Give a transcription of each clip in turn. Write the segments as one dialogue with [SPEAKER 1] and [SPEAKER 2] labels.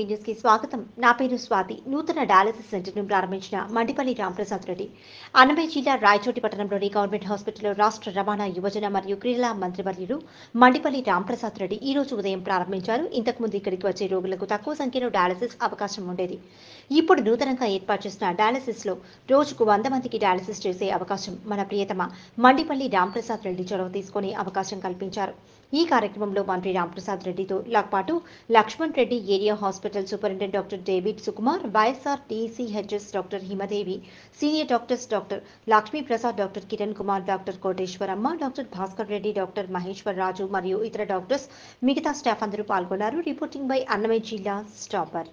[SPEAKER 1] TV news కి స్వాగతం నా పేరు స్వాతి నూతన డయాలసిస్ సెంటర్ ను ప్రారంభించిన మండిపల్లి రామప్రసాద్ రెడ్డి అన్నమయ్య జిల్లా రాయచోటి పట్టణంలోని గవర్నమెంట్ హాస్పిటల్లో రాష్ట్ర రవాణా యువజన మరియు క్రీడల మంత్రివర్యులు మండిపల్లి రామప్రసాద్ రెడ్డి ఈ రోజు ఉదయం ప్రారంభించారు ఇంతకుముందు ఇక్కడికి వచ్చే రోగులకు తక్కువ సంఖ్యలో డయాలసిస్ అవకాశం ఉండేది ఇప్పుడు నూతనంగా ఏర్పాటు చేసిన డయాలసిస్ లో రోజుకు వంద మందికి డయాలసిస్ చేసే అవకాశం మన ప్రియతమ మండిపల్లి రామప్రసాద్ రెడ్డి చొరవ తీసుకునే అవకాశం కల్పించారు ఈ కార్యక్రమంలో మంత్రి రామప్రసాద్ రెడ్డితో పాటు Lakshman Reddy area hospital superintendent doctor David Sukumar YSR TCHS doctor Himadevi senior doctors doctor Lakshmi Prasad doctor Kiran Kumar doctor Koteswaramma doctor Bhaskar Reddy doctor Maheshwar Raju మరియు ఇతర డాక్టర్స్ మిగతా స్టాఫ్ అందరూ పాల్గొన్నారు రిపోర్టింగ్ బై అన్నమయ్య జిల్లా స్టాపర్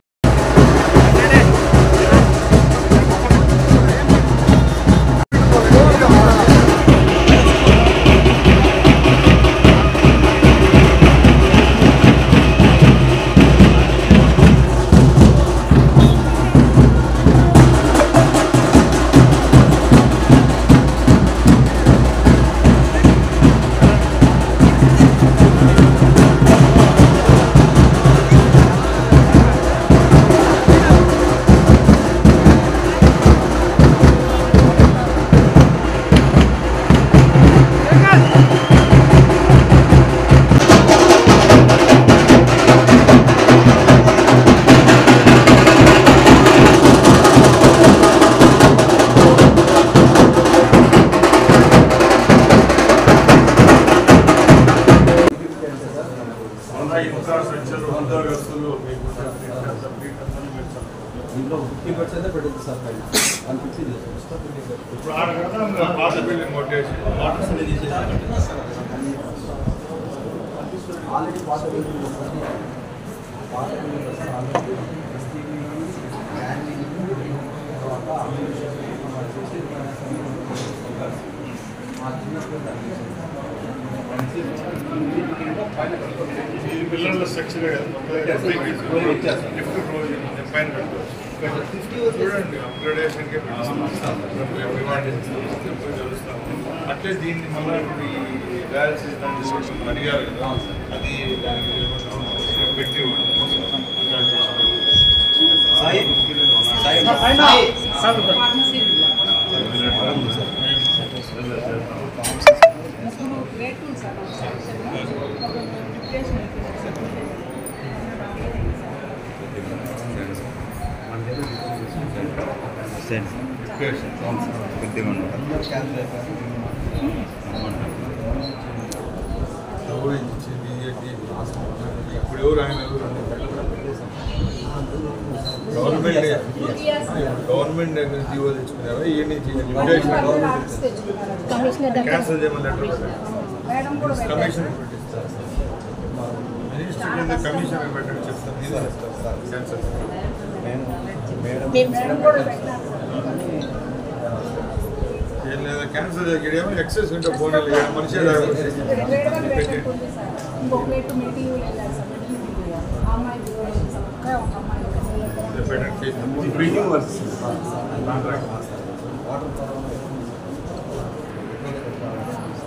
[SPEAKER 2] మన ఇన్ఫ్రాస్ట్రక్చర్ ఉద్యోగస్తులు మీకు
[SPEAKER 3] దీంట్లో ఫిఫ్టీ పర్సెంట్ పెడుతుంది సార్ పైన వన్ ఫిఫ్టీ
[SPEAKER 2] ఇప్పుడు ఆడ కదా మీరు పాత బిల్డింగ్ కొట్టేసి
[SPEAKER 3] వాటర్ సప్లై చేసేసారు ఆల్రెడీ పాత బిల్డింగ్ వస్తుంది పాత బిల్డింగ్ వస్తుంది ఆల్రెడీ తర్వాత అమ్యూనిషన్ చేసి మా చిన్నప్పుడు పైన
[SPEAKER 2] ఈ పిల్లల స్ట్రక్చర్
[SPEAKER 3] వచ్చేస్తాం.
[SPEAKER 2] లిఫ్ట్ రోజు పైన పెట్టుకోవచ్చు
[SPEAKER 3] ఫిఫ్టీ
[SPEAKER 2] చూడండి అప్గ్రేడేషన్కే అట్లే దీన్ని మళ్ళీ ఇప్పుడు ఈ డయాలసిస్ దాన్ని చూసి అడిగారు కదా అది దానికి ఏమన్నా పెట్టి
[SPEAKER 3] సాయి సాయి క్యాన్సర్
[SPEAKER 2] ఇప్పుడు ఎవరు ఆయన ఎవరు గవర్నమెంట్ గవర్నమెంట్ దగ్గర జీవో తెచ్చుకున్నారా ఏ నుంచి క్యాన్సల్ చేయమని లెటర్ కమిషన్ మినిస్టర్ కింద కమిషన్ పెట్టండి చెప్తాను నేను క్యాన్సల్ ఏం లేదా క్యాన్సర్ దగ్గరేమో ఎక్సెస్ ఉంటే ఫోన్ మనిషి
[SPEAKER 3] బ్రీతింగ్ వర్క్స్ వాటర్